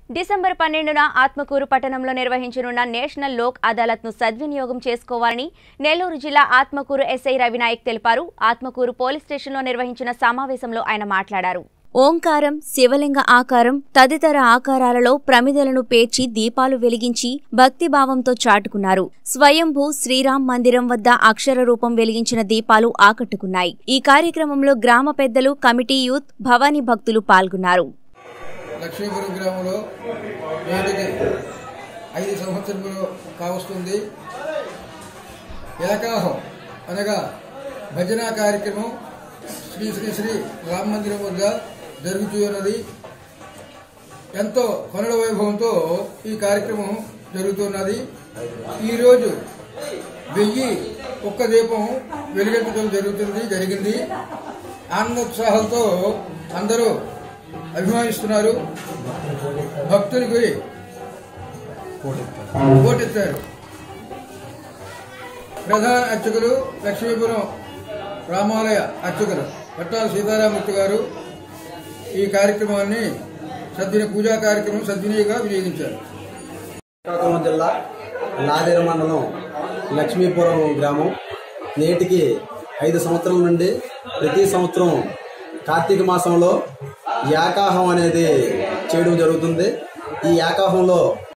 December పన్నెండున ఆత్మకూరు పట్టణంలో నిర్వహించనున్న నేషనల్ లోక్ అదాలత్ను సద్వినియోగం చేసుకోవాలని నెల్లూరు జిల్లా ఆత్మకూరు ఎస్ఐ రవినాయక్ తెలిపారు ఆత్మకూరు పోలీస్ స్టేషన్లో నిర్వహించిన సమావేశంలో ఆయన మాట్లాడారు ఓంకారం శివలింగ ఆకారం తదితర ఆకారాలలో ప్రమిదలను పేర్చి దీపాలు వెలిగించి భక్తిభావంతో చాటుకున్నారు స్వయంభూ శ్రీరామ్ మందిరం వద్ద అక్షర రూపం వెలిగించిన దీపాలు ఆకట్టుకున్నాయి ఈ కార్యక్రమంలో గ్రామ పెద్దలు కమిటీ యూత్ భవానీ భక్తులు పాల్గొన్నారు లక్ష్మీపురం గ్రామంలో నేటికి ఐదు సంవత్సరములు కావస్తుంది ఏకాహం అనగా భజన కార్యక్రమం శ్రీ శ్రీ శ్రీ రామ మందిరం వద్ద జరుగుతూ ఉన్నది ఎంతో కనుల వైభవంతో ఈ కార్యక్రమం జరుగుతున్నది ఈరోజు వెయ్యి ఒక్క దీపం వెలిగించడం జరుగుతుంది జరిగింది ఆనందోత్సాహాలతో అందరూ అభిమానిస్తున్నారు భక్తులకి ఓటెత్తారు ప్రధాన అర్చకులు లక్ష్మీపురం రామాలయ అర్చకులు పట్టాల సీతారామూర్తి గారు ఈ కార్యక్రమాన్ని సద్విని పూజా కార్యక్రమం సద్వినియోగంగా వినియోగించారు శ్రీకాకుళం జిల్లా నాదేరు మండలం లక్ష్మీపురం గ్రామం నేటికి ఐదు సంవత్సరాల నుండి ప్రతి సంవత్సరం కార్తీక మాసంలో యాకాహం అనేది చేయడం జరుగుతుంది ఈ యాకాహంలో